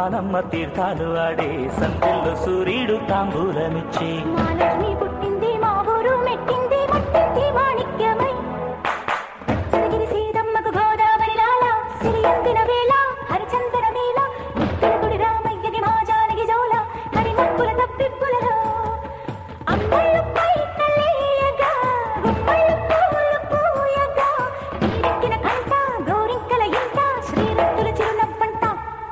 వానమ్మ తీర్థాలు ఆడే సంతెల్లో సూర్యుడు తాంబూలమిచ్చే మహాలక్ష్మి పుట్టింది మా ఊరు మెట్టింది మట్టింది మాణిక్యమై చదిగిరి సీతమ్మకు గోదావరి లాల సిరియందిన వేళ హరిచందన వేళ ముక్కలకుడి రామయ్యకి మా జానకి జోల హరిమక్కుల తప్పిప్పులలో అమ్మళ్ళు పై తల్లేయగా గుమ్మళ్ళు పూలు పూయగా నీరెక్కిన కంట గోరింకల ఇంట శ్రీరత్తుల చిరునవ్వంట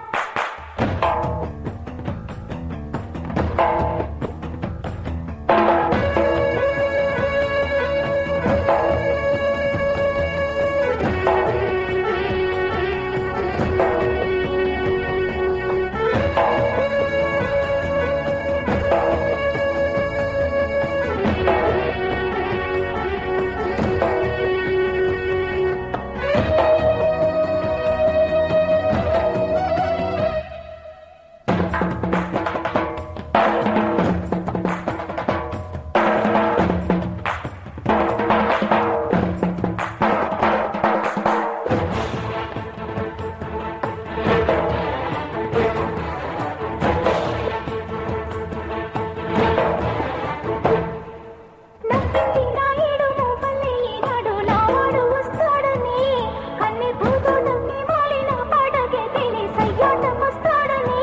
నవ్వింది నాయుడు మూపల్లి ఈనాడు నావాడు వస్తాడని కన్ని పూతోటమ్మి మాలిన పాటకే తిని సయ్యాటం వస్తాడని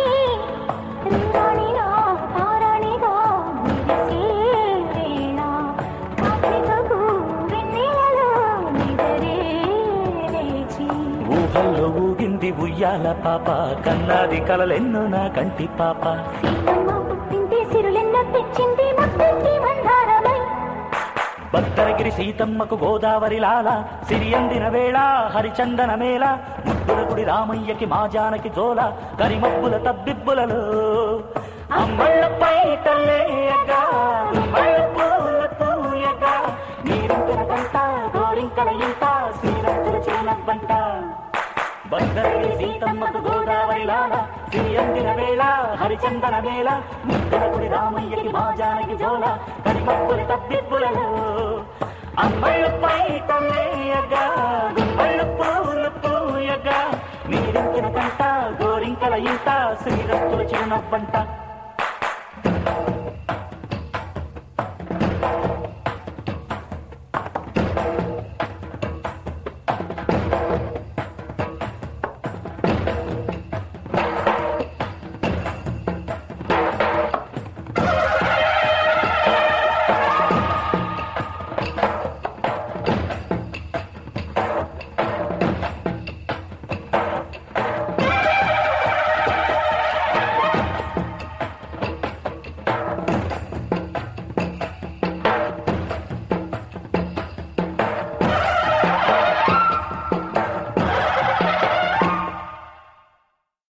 రీరాణిగా పారాణిగా మెరిసే వేళ కార్తీకకు వెన్నెలలో నిదరే లేచి ఊహల్లో ఊగింది ఉయ్యాల పాప కన్నాది కలలెన్నో నా కంటి పాప సీతమ్మ పుట్టింది సిరులెన్నో తెచ్చింది ముట్టింది మందారమై భద్రగిరి సీతమ్మకు గోదావరి లాల సిరియందిన వేళ హరిచందన మేళ ముద్దుల గుడి రామయ్యకి మా జానకి జోల కరిమబ్బుల తబ్బిబ్బులలో అమ్మళ్ళపై తల్లేయగా గుమ్మళ్ళ పూల పూయగా నీరింతల కంట గోరింకల ఇంట శ్రీరత్తుల చిరునవ్వంట భద్రగిరి సీతమ్మకు గోదావరి లాల సిరియందిన వేళ హరిచందన మేళ ముద్దుల గుడి రామయ్యకి మా జానకి జోల కరిమబ్బుల తబ్బిబ్బులలో అమ్మళ్ళపై తల్లేయగా గుమ్మళ్ళ పూలు పూయగా నీరించిన కంట గోరింకల ఇంట శ్రీరత్తుల చిరునవ్వంట